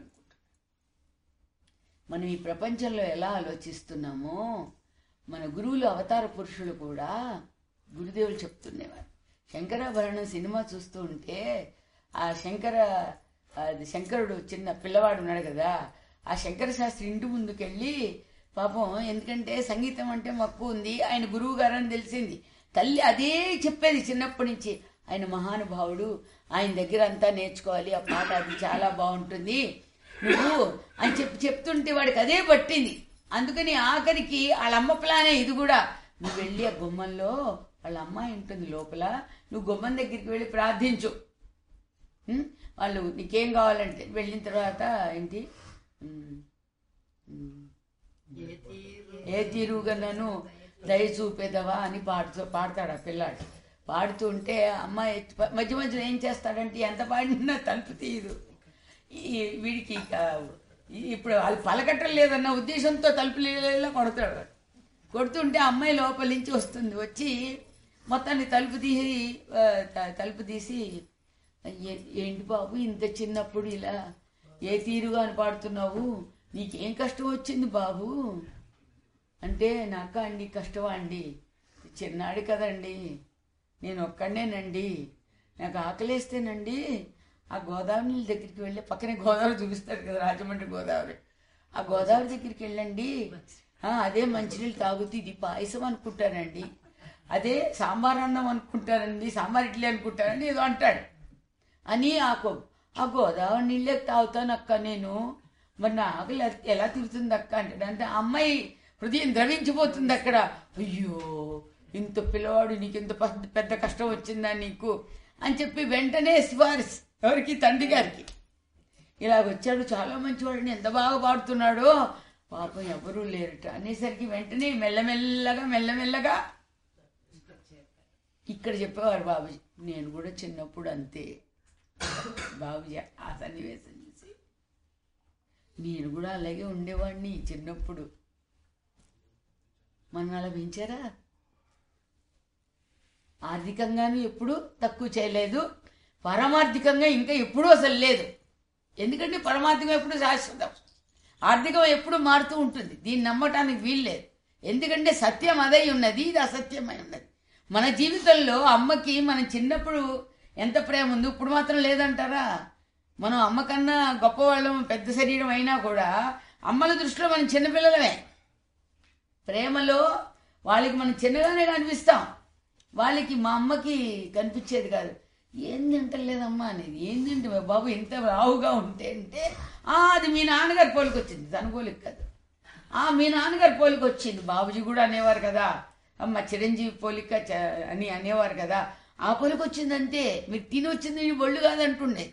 మనం ఈ ప్రపంచంలో ఎలా ఆలోచిస్తున్నామో మన గురువులు అవతార పురుషులు కూడా గురుదేవులు చెప్తుండేవారు శంకరాభరణం సినిమా చూస్తూ ఉంటే ఆ శంకర అది శంకరుడు చిన్న పిల్లవాడు ఉన్నాడు కదా ఆ శంకర శాస్త్రి ఇంటి ముందుకెళ్ళి పాపం ఎందుకంటే సంగీతం అంటే మక్కువ ఉంది ఆయన గురువు గారు అని తెలిసింది తల్లి అదే చెప్పేది చిన్నప్పటి నుంచి ఆయన మహానుభావుడు ఆయన దగ్గర అంతా నేర్చుకోవాలి ఆ పాట అది చాలా బాగుంటుంది నువ్వు అని చెప్పి చెప్తుంటే వాడికి అదే పట్టింది అందుకని ఆఖరికి వాళ్ళ అమ్మ ప్లానే ఇది కూడా నువ్వు వెళ్ళి ఆ గుమ్మంలో వాళ్ళ అమ్మాయి ఉంటుంది లోపల నువ్వు గుమ్మం దగ్గరికి వెళ్ళి ప్రార్థించు ఉం? వాళ్ళు నీకేం కావాలంటే వెళ్ళిన తర్వాత ఏంటి ఉం, ఉం, ఏ తీరుగా నన్ను దయ చూపేదవా అని పాడుతూ పాడతాడు ఆ పిల్లాడు పాడుతుంటే అమ్మాయి ఎత్తి- మధ్య మధ్యలో ఏం చేస్తాడంటే ఎంత పాడినా తలుపు తీయదు ఈ వీడికి ఇక ఈ- ఇప్పుడు వాళ్ళు పలకట్టం లేదన్న ఉద్దేశంతో తలుపు నీళ్ళలో కొడతాడు కొడుతుంటే అమ్మాయి లోపల నుంచి వస్తుంది వచ్చి మొత్తాన్ని తలుపు తీసి ఆ, త- తలుపు తీసి "ఏ- ఏంటి బాబు ఇంత చిన్నప్పుడు ఇలా ఏ తీరుగా అని పాడుతున్నావు నీకేం కష్టం వచ్చింది బాబు అంటే నాక అండి కష్టమా అండి చిన్నాడు కదండి నేను ఒక్కడనేనండి నాకు ఆకలేస్తేనండి ఆ గోదావరి నీళ్ళ దగ్గరికి వెళ్ళి పక్కనే గోదావరి చూపిస్తారు కదా రాజమండ్రి గోదావరి ఆ గోదావరి దగ్గరికి వెళ్ళండి ఆ, అదే మంచినీళ్ళు తాగుతూ ఇది పాయసం అనుకుంటానండి అదే సాంబార్ అన్నం అనుకుంటానండి సాంబార్ ఇడ్లీ అనుకుంటానండి ఏదో అంటాడు అని ఆ గో- ఆ గోదావరి నీళ్ళే తాగుతాను అక్క నేను మరి నా ఆకలి ఎ- ఎలా తిరుగుతుంది అక్క అంటాడు అంటే ఆ అమ్మాయి హృదయం ద్రవించిపోతుంది అక్కడ అయ్యో ఇంత పిల్లవాడు నీకు ఇంత పెద్ద- పెద్ద కష్టం వచ్చిందా నీకు అని చెప్పి వెంటనే సిఫారసు ఎవరికి తండ్రి గారికి ఇలాగ వచ్చాడు చాలా మంచివాడిని ఎంత బాగా పాడుతున్నాడో పాపం ఎవరూ లేరట అనేసరికి వెంటనే మెల్లమెల్లగా మెల్లమెల్లగా ఇక్కడ చెప్పేవారు బాబుజీ నేను కూడా చిన్నప్పుడు అంతే బాబుజీ ఆ సన్నివేశం చూసి నేను కూడా అలాగే ఉండేవాడిని చిన్నప్పుడు మన అలా పెంచారా ఆర్థికంగాను ఎప్పుడు తక్కువ చేయలేదు పరమార్థికంగా ఇంకా ఎప్పుడూ అసలు లేదు ఎందుకంటే పరమార్థికం ఎప్పుడు శాశ్వతం ఆర్థికం ఎప్పుడు మారుతూ ఉంటుంది దీన్ని నమ్మటానికి వీల్లేదు ఎందుకంటే సత్యం అదై ఉన్నది ఇది అసత్యమై ఉన్నది మన జీవితంలో అమ్మకి మనం చిన్నప్పుడు ఎంత ప్రేమ ఉంది ఇప్పుడు మాత్రం లేదంటారా మనం అమ్మ కన్నా గొప్పవాళ్ళం పెద్ద శరీరం అయినా కూడా అమ్మల దృష్టిలో మనం చిన్నపిల్లలమే ప్రేమలో వాళ్ళకి మనం చిన్నగానే కనిపిస్తాం వాళ్ళకి మా అమ్మకి కనిపించేది కాదు ఏం తింటలేదమ్మా అనేది ఏం తింటే బాబు ఇంత రావుగా ఉంటే అంటే "ఆ, అది మీ నాన్నగారి పోలికి వచ్చింది తన పోలికి కాదు ఆ మీ నాన్నగారి పోలికి వచ్చింది బాబుజీ కూడా అనేవారు కదా అమ్మ చిరంజీవి పోలిక చ- అని అనేవారు కదా ఆ పోలికి వచ్చిందంటే మీరు తిని వచ్చింది మీ ఒళ్ళు కాదంటుండే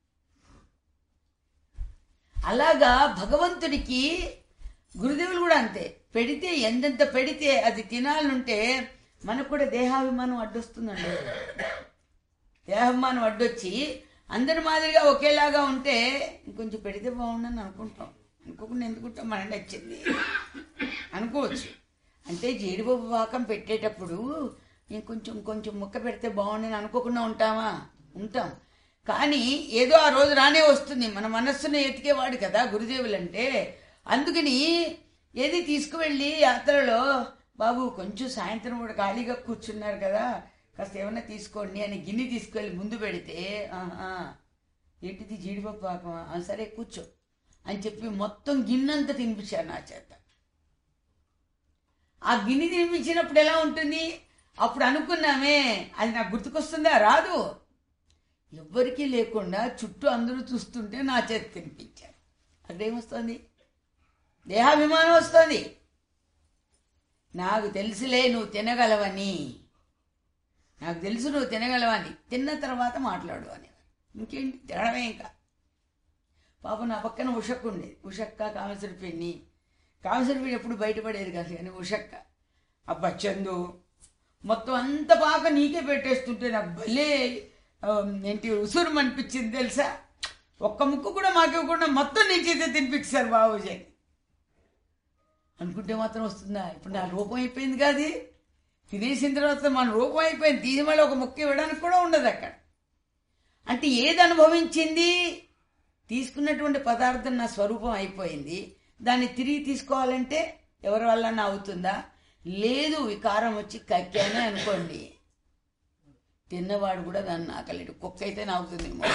అలాగా భగవంతుడికి గురుదేవులు కూడా అంతే పెడితే ఎంతెంత పెడితే అది తినాలనుంటే మనకు కూడా దేహాభిమానం అడ్డొస్తుందండి దేహాభిమానం అడ్డొచ్చి అందరి మాదిరిగా ఒకేలాగా ఉంటే ఇంకొంచెం పెడితే బాగుండని అనుకుంటాం అనుకోకుండా ఎందుకుంటాం మన నచ్చింది అనుకోవచ్చు అంటే జీడిపప్పు పాకం పెట్టేటప్పుడు ఇంకొంచెం కొంచెం ముక్క పెడితే బాగుండని అనుకోకుండా ఉంటామా ఉంటాం కానీ ఏదో ఆ రోజు రానే వస్తుంది మన మనస్సును ఎతికేవాడు కదా గురుదేవులు అంటే అందుకని ఏది తీసుకువెళ్ళి యాత్రలో బాబు కొంచెం సాయంత్రం కూడా ఖాళీగా కూర్చున్నారు కదా కాస్త ఏమన్నా తీసుకోండి అని గిన్నె తీసుకువెళ్ళి ముందు పెడితే ఆహా ఏంటిది జీడిపప్పు పాకమా "ఆ, సరే కూర్చో అని చెప్పి మొత్తం గిన్నెంతా తినిపించారు నా చేత ఆ గిన్నె తినిపించినప్పుడు ఎలా ఉంటుంది అప్పుడు అనుకున్నామే అది నాకు గుర్తుకొస్తుందా రాదు ఎవ్వరికీ లేకుండా చుట్టూ అందరూ చూస్తుంటే నా చేతి తినిపించారు అక్కడేమొస్తుంది దేహాభిమానం వస్తుంది నాకు తెలుసులే నువ్వు తినగలవని నాకు తెలుసు నువ్వు తినగలవని తిన్న తర్వాత మాట్లాడు అని ఇంకేంటి తినడమే ఇంకా పాప నా పక్కన ఉషక్క ఉండేది ఉషక్క కామేశ్వరి పిన్ని కామేశ్వరి పిన్ని ఎప్పుడు బయటపడేది కాదు కానీ ఉషక్క అబ్బా చందు మొత్తం అంత పాక నీకే పెట్టేస్తుంటే నాకు భలే ఆ, ఏంటి ఉసురు అనిపించింది తెలుసా ఒక్క ముక్కు కూడా మాకివ్వకుండా మొత్తం నీ చేతే తినిపించారు బాబుజీ అనుకుంటే మాత్రం వస్తుందా ఇప్పుడు నా రూపం అయిపోయింది కాదు తినేసిన తర్వాత మన రూపం అయిపోయింది తీసి మళ్ళీ ఒక ముక్క ఇవ్వడానికి కూడా ఉండదు అక్కడ అంటే ఏది అనుభవించింది తీసుకున్నటువంటి పదార్థం నా స్వరూపం అయిపోయింది దాన్ని తిరిగి తీసుకోవాలంటే ఎవరి వల్ల అవుతుందా లేదు వికారం వచ్చి కక్కానే అనుకోండి తిన్నవాడు కూడా దాన్ని నాకలేడు కుక్క అయితే నాకుతుందేమో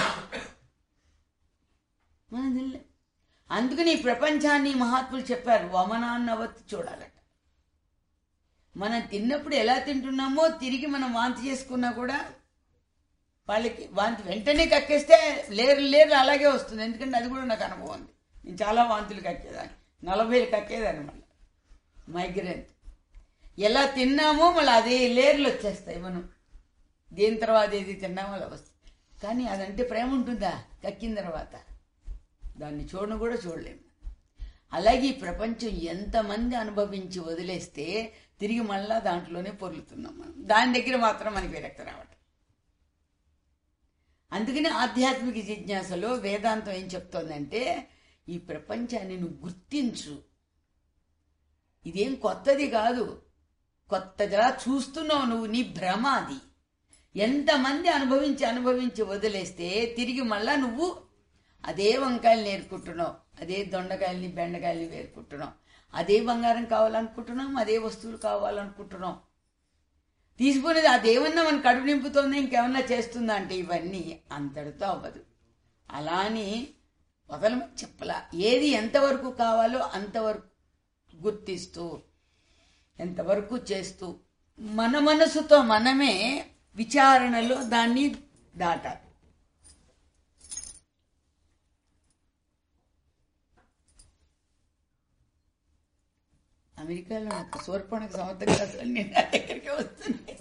మనం తినలేం అందుకని ఈ ప్రపంచాన్ని మహాత్ములు చెప్పారు వమనాన్నవత్తి చూడాలట మనం తిన్నప్పుడు ఎలా తింటున్నామో తిరిగి మనం వాంతి చేసుకున్నా కూడా వాళ్ళకి వాంతి వెంటనే కక్కేస్తే లేరు లేరు అలాగే వస్తుంది ఎందుకంటే అది కూడా నాకు అనుభవం ఉంది నేను చాలా వాంతులు కక్కేదాన్ని నలభై కక్కేదాన్ని మళ్ళీ మైగ్రేన్ ఎలా తిన్నామో మళ్ళీ అదే లేర్లు వచ్చేస్తాయి మనం దేని తర్వాత ఏది తిన్నామో అలా వస్తాయి కానీ అదంటే ప్రేమ ఉంటుందా కక్కిన తర్వాత దాన్ని చూడను కూడా చూడలేము అలాగే ఈ ప్రపంచం ఎంతమంది అనుభవించి వదిలేస్తే తిరిగి మళ్ళా దాంట్లోనే పొర్లుతున్నాం మనం దాని దగ్గర మాత్రం మనకి విరక్తి రావటం అందుకని ఆధ్యాత్మిక జిజ్ఞాసలో వేదాంతం ఏం చెప్తోందంటే ఈ ప్రపంచాన్ని నువ్వు గుర్తించు ఇదేం కొత్తది కాదు కొత్తగా చూస్తున్నావు నువ్వు నీ భ్రమ అది ఎంతమంది అనుభవించి అనుభవించి వదిలేస్తే తిరిగి మళ్ళా నువ్వు అదే వంకాయలు నేర్చుకుంటున్నావు అదే దొండకాయల్ని బెండకాయల్ని వేరుకుంటున్నాం అదే బంగారం కావాలనుకుంటున్నాం అదే వస్తువులు కావాలనుకుంటున్నాం తీసుకునేది అదేమన్నా మన కడుపు నింపుతోందా ఇంకేమన్నా చేస్తుందా అంటే ఇవన్నీ అంతటితో అవ్వదు అలా అని వదలమని చెప్పలా ఏది ఎంతవరకు కావాలో అంతవరకు గుర్తిస్తూ ఎంతవరకు చేస్తూ మన మనసుతో మనమే విచారణలో దాన్ని దాటాలి అమెరికాలో నాకు సూర్పణకు సంవత్సరం గ్లాసులు అన్ని నా దగ్గరికి వస్తున్నాయి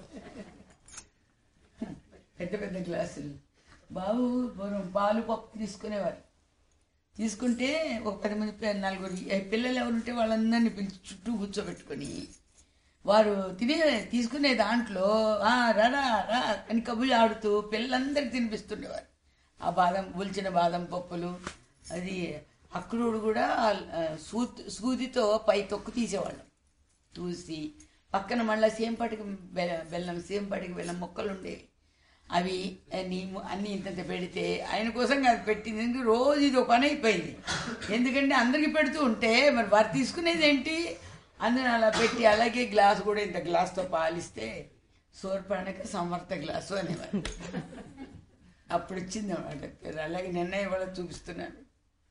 పెద్ద పెద్ద గ్లాసులు బాబు పూర్వం పాలు పప్పు తీసుకునేవారు తీసుకుంటే ఒక పది మంది పి- నలుగురు ఈ పిల్లలు ఎవరుంటే వాళ్ళందరినీ పిలిచి చుట్టూ కూర్చోబెట్టుకొని వారు తినే తీసుకునే దాంట్లో "ఆ, రారా రా అని కబుర్లు ఆడుతూ పిల్లలందరికీ తినిపిస్తుండేవారు ఆ బాదం ఒలిచిన బాదం పప్పులు అది అక్రూడు కూడా ఆ, సూత్ సూదితో పై తొక్కు తీసేవాళ్ళం చూసి పక్కన మళ్ళీ సేంపాటికి బె- బెల్లం సేంపాటికి బెల్లం మొక్కలు ఉండేవి అవి అన్ని అన్ని ఇంత పెడితే ఆయన కోసం కాదు పెట్టింది ఎందుకు రోజు ఇది ఒక పని అయిపోయింది ఎందుకంటే అందరికి పెడుతూ ఉంటే మరి వారు తీసుకునేది ఏంటి అందులో అలా పెట్టి అలాగే గ్లాస్ కూడా ఇంత గ్లాస్తో పాలిస్తే సోర్పడక సమర్థ గ్లాసు అనేవారు అప్పుడు వచ్చింది అన్నమాట పేరు అలాగే నిన్న ఇవాళ చూపిస్తున్నాను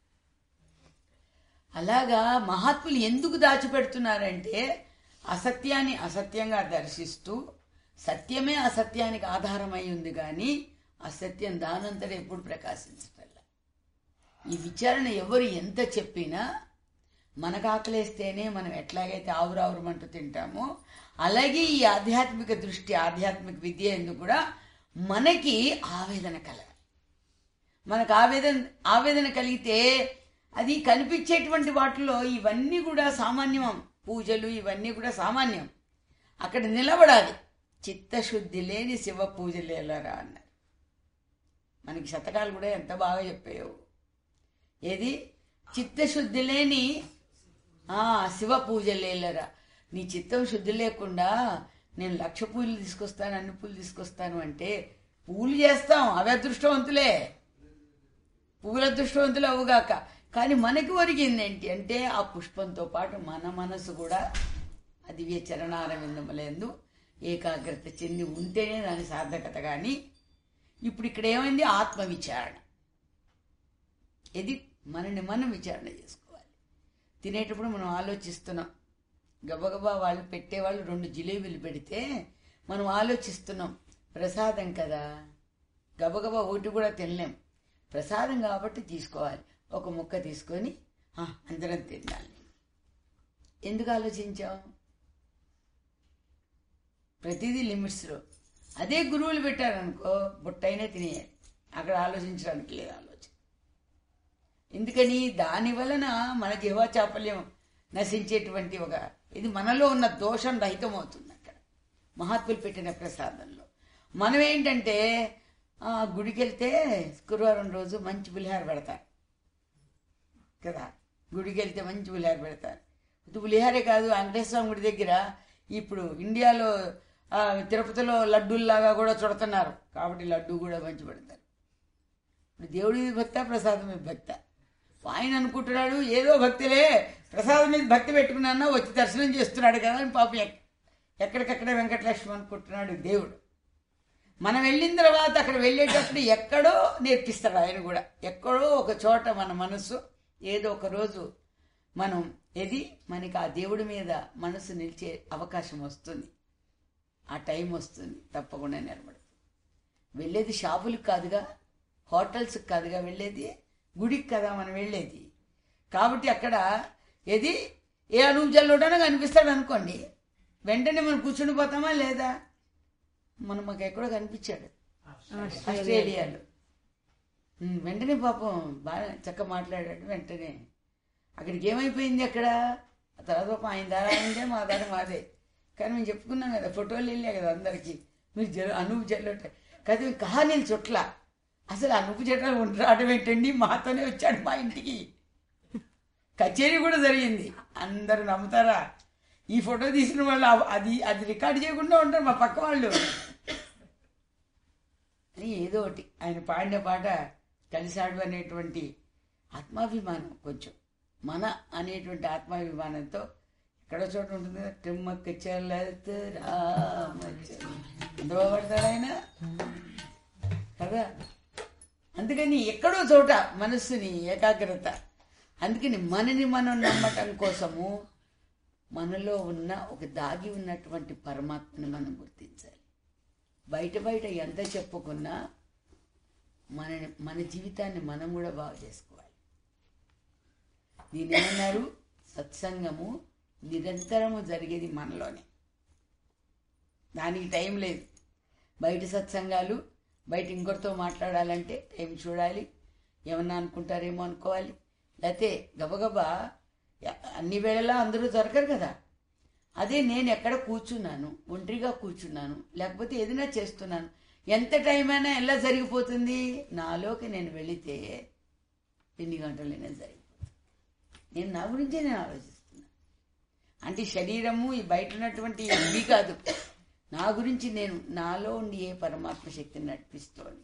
అలాగా మహాత్ములు ఎందుకు దాచిపెడుతున్నారంటే అసత్యాన్ని అసత్యంగా దర్శిస్తూ సత్యమే అసత్యానికి ఆధారమై ఉంది కానీ అసత్యం దానంతట ఎప్పుడు ప్రకాశించటల్లా ఈ విచారణ ఎవరు ఎంత చెప్పినా మనకు ఆకలేస్తేనే మనం ఎట్లాగైతే ఆవురావురమంటూ తింటామో అలాగే ఈ ఆధ్యాత్మిక దృష్టి ఆధ్యాత్మిక విద్య ఎందుకు కూడా మనకి ఆవేదన కలగాలి మనకు ఆవేదన ఆవేదన కలిగితే అది కనిపించేటువంటి వాటిలో ఇవన్నీ కూడా సామాన్యం పూజలు ఇవన్నీ కూడా సామాన్యం అక్కడ నిలబడాలి చిత్తశుద్ధి లేని శివ పూజలు ఎలారా అన్నారు మనకి శతకాలు కూడా ఎంత బాగా చెప్పాయో ఏది చిత్తశుద్ధి లేని ఆ శివ పూజలేలరా నీ చిత్తం శుద్ధి లేకుండా నేను లక్ష పూలు తీసుకొస్తాను అన్ని పూలు తీసుకొస్తాను అంటే పూలు చేస్తాం అవి అదృష్టవంతులే పువ్వుల అదృష్టవంతులు అవుగాక కానీ మనకి ఒరిగింది ఏంటి అంటే ఆ పుష్పంతో పాటు మన మనసు కూడా ఆ దివ్య చరణారవిందములందు ఏకాగ్రత చెంది ఉంటేనే దాని సార్థకత కానీ ఇప్పుడు ఇక్కడ ఏమైంది ఆత్మ విచారణ ఇది మనని మనం విచారణ చేసుకోవాలి తినేటప్పుడు మనం ఆలోచిస్తున్నాం గబగబా వాళ్ళు పెట్టేవాళ్ళు రెండు జిలేబీలు పెడితే మనం ఆలోచిస్తున్నాం ప్రసాదం కదా గబగబా ఒకటి కూడా తినలేం ప్రసాదం కాబట్టి తీసుకోవాలి ఒక ముక్క తీసుకొని "ఆ, అందరం తినాలి ఎందుకు ఆలోచించాం ప్రతిదీ లిమిట్స్లో అదే గురువులు పెట్టారనుకో బుట్టైనా తినేయాలి అక్కడ ఆలోచించడానికి లేదు ఆలోచన ఎందుకని దాని వలన మన జీవా చాపల్యం నశించేటువంటి ఒక ఇది మనలో ఉన్న దోషం రహితం అవుతుంది అక్కడ మహాత్ములు పెట్టిన ప్రసాదంలో మనం ఏంటంటే ఆ, గుడికి వెళ్తే శుక్రవారం రోజు మంచి పులిహార పెడతారు కదా గుడికి వెళ్తే మంచి పులిహార పెడతారు ఇది పులిహారే కాదు వెంకటేశ్వర స్వామి గుడి దగ్గర ఇప్పుడు ఇండియాలో ఆ, తిరుపతిలో లడ్డూల్లాగా కూడా చుడుతున్నారు కాబట్టి లడ్డు కూడా మంచి పెడతారు ఇప్పుడు దేవుడి మీద భక్త ప్రసాదం మీద భక్త ఆయన అనుకుంటున్నాడు ఏదో భక్తిలే ప్రసాదం మీద భక్తి పెట్టుకున్నా వచ్చి దర్శనం చేస్తున్నాడు కదా అని పాపం ఎక్- ఎక్కడికక్కడ వెంకటలక్ష్మి అనుకుంటున్నాడు దేవుడు మనం వెళ్ళిన తర్వాత అక్కడ వెళ్ళేటప్పుడు ఎక్కడో నేర్పిస్తాడు ఆయన కూడా ఎక్కడో ఒక చోట మన మనసు ఏదో ఒక రోజు మనం ఏది మనకి ఆ దేవుడి మీద మనసు నిలిచే అవకాశం వస్తుంది ఆ టైం వస్తుంది తప్పకుండా నిలబడుతుంది వెళ్ళేది షాపులకు కాదుగా హోటల్స్కి కాదుగా వెళ్ళేది గుడికి కదా మనం వెళ్ళేది కాబట్టి అక్కడ ఏది ఏ అనూప్ జల్లుడనో కనిపిస్తాడు అనుకోండి వెంటనే మనం కూర్చుని పోతామా లేదా మనం మాకు ఎక్కడో కనిపించాడు ఆస్ట్రేలియాలో ఉమ్, వెంటనే పాపం బాగా చక్క మాట్లాడాడు వెంటనే అక్కడికి ఏమైపోయింది అక్కడ ఆ తర్వాత పాపం ఆయన దారి ఆయనదే మా దారి మాదే కానీ మేము చెప్పుకున్నాం కదా ఫోటోలు వెళ్ళే కదా అందరికి మీరు జల అనూపు జల్లట కదా మేము కహానీలు చుట్ల అసలు అనూపు జట్ల రావడం ఏంటండి మాతోనే వచ్చాడు మా ఇంటికి కచేరీ కూడా జరిగింది అందరు నమ్ముతారా ఈ ఫోటో తీసిన వాళ్ళు ఆ- అది అది రికార్డ్ చేయకుండా ఉంటారు మా పక్క వాళ్ళు అని ఏదో ఒకటి ఆయన పాడిన పాట కలిసాడు అనేటువంటి ఆత్మాభిమానం కొంచెం మన అనేటువంటి ఆత్మాభిమానంతో ఎక్కడో చోట ఉంటుంది కదా, తిమ్మక్క చెల్లెత్ రామచంద్ర అందులో పడతాడు ఆయన కదా అందుకని ఎక్కడో చోట మనస్సుని ఏకాగ్రత అందుకని మనని మనం నమ్మటం కోసము మనలో ఉన్న ఒక దాగి ఉన్నటువంటి పరమాత్మని మనం గుర్తించాలి బయట బయట ఎంత చెప్పుకున్నా మన మన జీవితాన్ని మనం కూడా బాగు చేసుకోవాలి దీని ఏమన్నారు సత్సంగము నిరంతరము జరిగేది మనలోనే దానికి టైం లేదు బయట సత్సంగాలు బయట ఇంకొకరితో మాట్లాడాలంటే టైం చూడాలి ఏమన్నా అనుకుంటారేమో అనుకోవాలి లేకపోతే గబగబా ఎ- అన్ని వేళలా అందరూ దొరకరు కదా అదే నేను ఎక్కడ కూర్చున్నాను ఒంటరిగా కూర్చున్నాను లేకపోతే ఏదైనా చేస్తున్నాను ఎంత టైం అయినా ఎలా జరిగిపోతుంది నాలోకి నేను వెళితే ఎన్ని గంటలైనా జరిగిపోతుంది నేను నా గురించే నేను ఆలోచిస్తున్నా అంటే శరీరము ఈ బయట ఉన్నటువంటి ఇవి కాదు నా గురించి నేను నాలో ఉండి ఏ పరమాత్మ శక్తిని నడిపిస్తోంది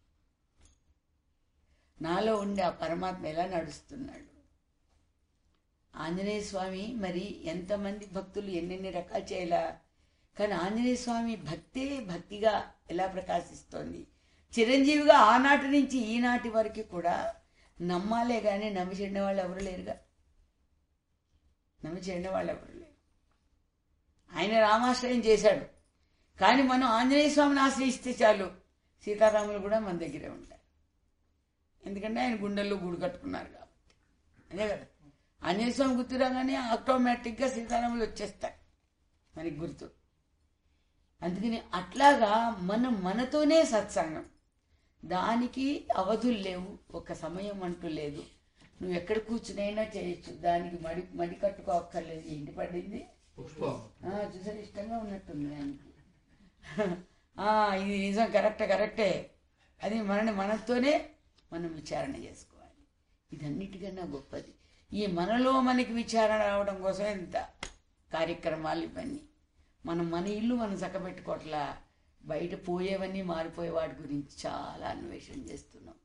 నాలో ఉండి ఆ పరమాత్మ ఎలా నడుస్తున్నాడు ఆంజనేయ స్వామి మరి ఎంతమంది భక్తులు ఎన్నెన్ని రకాలు చేయాలా కానీ ఆంజనేయ స్వామి భక్తే భక్తిగా ఎలా ప్రకాశిస్తోంది చిరంజీవిగా ఆనాటి నుంచి ఈనాటి వరకు కూడా నమ్మాలే కానీ నమ్మి చెడిన వాళ్ళు ఎవరు లేరుగా నమ్మి చెడిన వాళ్ళు ఎవరు లేరు ఆయన రామాశ్రయం చేశాడు కానీ మనం ఆంజనేయ స్వామిని ఆశ్రయిస్తే చాలు సీతారాములు కూడా మన దగ్గరే ఉంటారు ఎందుకంటే ఆయన గుండెల్లో గూడు కట్టుకున్నారు కాబట్టి అదే కదా ఆంజనేయ స్వామి గుర్తు రాగానే ఆటోమేటిక్గా సీతారాములు వచ్చేస్తాయి మనకి గుర్తు అందుకని అట్లాగా మనం మనతోనే సత్సంగం దానికి అవధులు లేవు ఒక సమయం అంటూ లేదు నువ్వు ఎక్కడ కూర్చునైనా చేయొచ్చు దానికి మడి మడి కట్టుకోక్కర్లేదు ఇంటి పడింది పుష్పం ఆ, చూసారు ఇష్టంగా ఉన్నట్టుంది ఆయనకి ఆ, ఇది నిజం కరెక్టే కరెక్టే అది మనని మనతోనే మనం విచారణ చేసుకోవాలి ఇదన్నిటికన్నా గొప్పది ఈ మనలో మనకి విచారణ రావడం కోసం ఎంత కార్యక్రమాలు ఇవన్నీ మనం మన ఇల్లు మనం చక్కబెట్టుకోవట్లా బయట పోయేవన్నీ మారిపోయే వాటి గురించి చాలా అన్వేషణ చేస్తున్నాం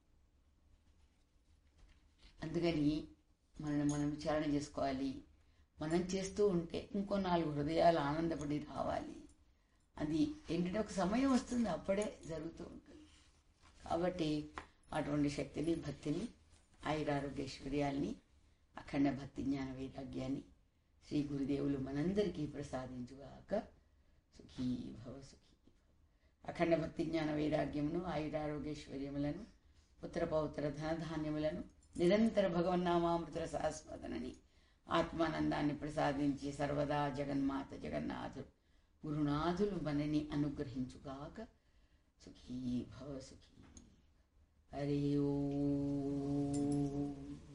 అందుకని మనల్ని మనం విచారణ చేసుకోవాలి మనం చేస్తూ ఉంటే ఇంకో నాలుగు హృదయాలు ఆనందపడి రావాలి అది ఏంటంటే ఒక సమయం వస్తుంది అప్పుడే జరుగుతూ ఉంటుంది కాబట్టి అటువంటి శక్తిని భక్తిని ఆయురారోగ్యైశ్వర్యాల్ని అఖండ భక్తి జ్ఞాన వైరాగ్యాన్ని శ్రీ గురుదేవులు మనందరికీ ప్రసాదించుగాక సుఖీ భవ సుఖీ భవ. అఖండ భక్తి జ్ఞాన వైరాగ్యమును ఆయురారోగ్యైశ్వర్యములను పుత్ర పౌత్ర ధనధాన్యములను నిరంతర భగవన్నామామృత శాశ్వతనని ఆత్మానందాన్ని ప్రసాదించి సర్వదా జగన్మాత జగన్నాథుడు గురునాథులు మనని అనుగ్రహించుగాక సుఖీ భవ సుఖీ హరి ఓం